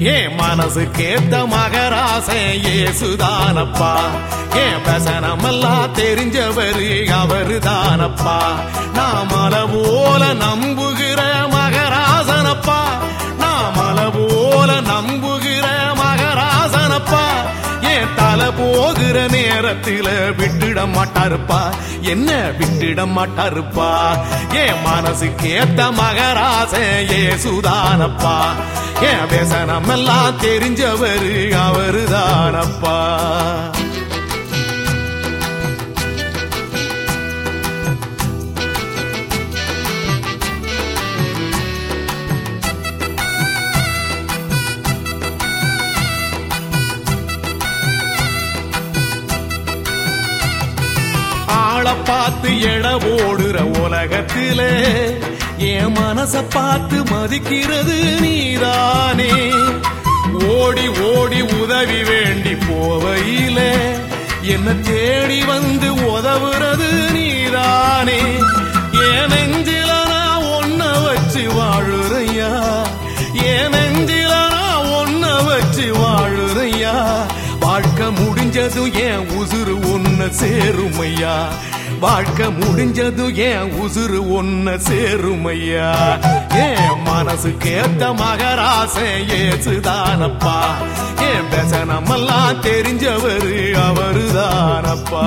என் மனசு கேத்த மகராசை ஏசுதானப்பா என் வசனமெல்லாம் தெரிஞ்சவரு அவரு தானப்பா நான் மலை போல நம்புகிற மகராசனப்பா நான் மலை போல நம்புகிற மகராசனப்பா என் தலை போகிற நேரத்தில விட்டுட மாட்டாருப்பா என்ன விட்டுட மாட்டாருப்பா என் மனசு கேத்த மகராச ஏசுதானப்பா என் பேசனம் எல்லாம் தெரிஞ்சவரு அவரு தானப்பா ஆளை பார்த்து எட ஓடுற உலகத்தில என் மனச பார்த்து மதிக்கிறது நீதானே ஓடி ஓடி உதவி வேண்டி போவையில என்ன தேடி வந்து உதவுறது நீதானே என் நெஞ்சில நான் ஒன்ன வச்சு வாழுறையா என் நெஞ்சில நான் ஒன்ன வச்சு வாழுறையா வாழ்க்கை முடிஞ்சதும் என் உசுறு ஒன்ன சேருமையா வாழ்க்கை முடிஞ்சதும் என் உசுறு ஒன்ன சேருமையா என் மனசு கேத்த மகராச ஏசுதானப்பா என் பேசனமெல்லாம் தெரிஞ்சவரு அவரு தானப்பா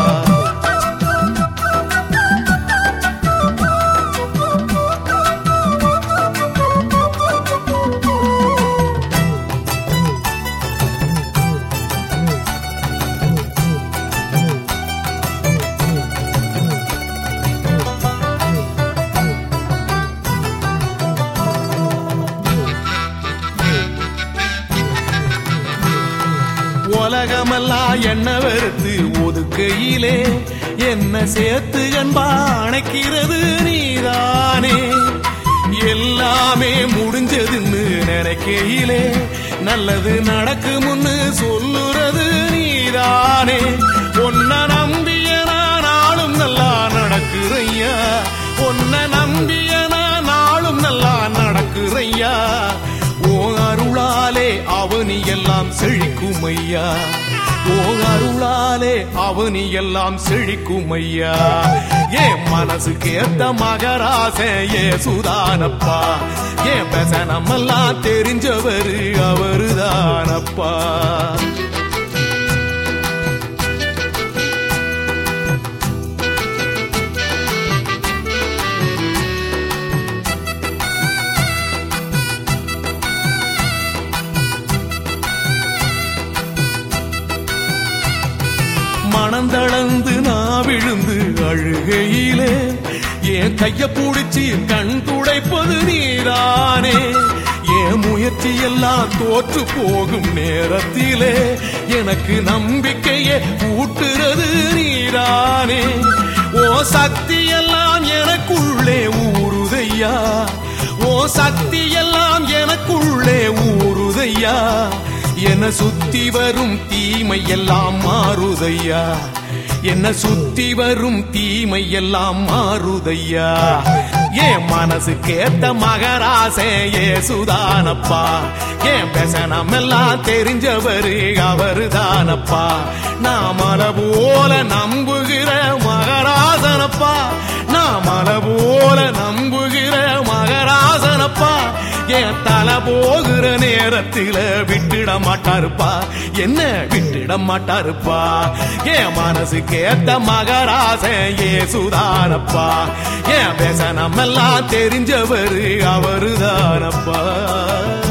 உலகமெல்லாம் என்ன வெறுத்து ஒதுக்கையிலே என்ன சேர்த்து அன்பா அணைக்கிறது நீதானே எல்லாமே முடிஞ்சதுன்னு நினைக்கையிலே நல்லது நடக்கும்னு சொல்லுறது நீதானே உன்ன நம்பிய நான் நாளும் நல்லா நடக்குறையா உன்ன நம்பிய நான் நாளும் நல்லா நடக்குறையா ஓ அருளாலே அவனி எல்லாம் செழிக்குமையா ஓ அருளாலே அவனி எல்லாம் செழிக்குமையா என் மனசு கேத்த மகராச ஏ சுதானப்பா என் பெசனமெல்லாம் தெரிஞ்சவரு அவரு தானப்பா மனந்தளந்து நான் விழுந்து அழுகையிலே என் கைய பிடிச்சி கண் துடைப்பது நீதானே என் முயற்சி எல்லாம் தோற்று போகும் நேரத்திலே எனக்கு நம்பிக்கையை ஊட்டுறது நீதானே ஓ சக்தி எல்லாம் எனக்குள்ளே ஊறுதையா ஓ சக்தி எல்லாம் எனக்குள்ளே ஊறுதையா என்ன சுத்தி வரும் தீமை எல்லாம் மாறுதையா என்ன சுத்தி வரும் தீமை எல்லாம் மாறுதையா என் மனசு கேட்ட மகராசே ஏ சுதானப்பா என் பேசனம் எல்லாம் தெரிஞ்சவரு அவரு தானப்பா நான் மலை போல நம்புகிற மகராசனப்பா நான் மலை போல நம்புகிற மகராசனப்பா என் தலை போகிற நேரத்தில விட்டுட மாட்டாருப்பா என்ன விட்டுட மாட்டாருப்பா என் மனசு கேட்ட மகராச ஏ சுதானப்பா என் பேச நம்மெல்லாம் தெரிஞ்சவரு அவரு தானப்பா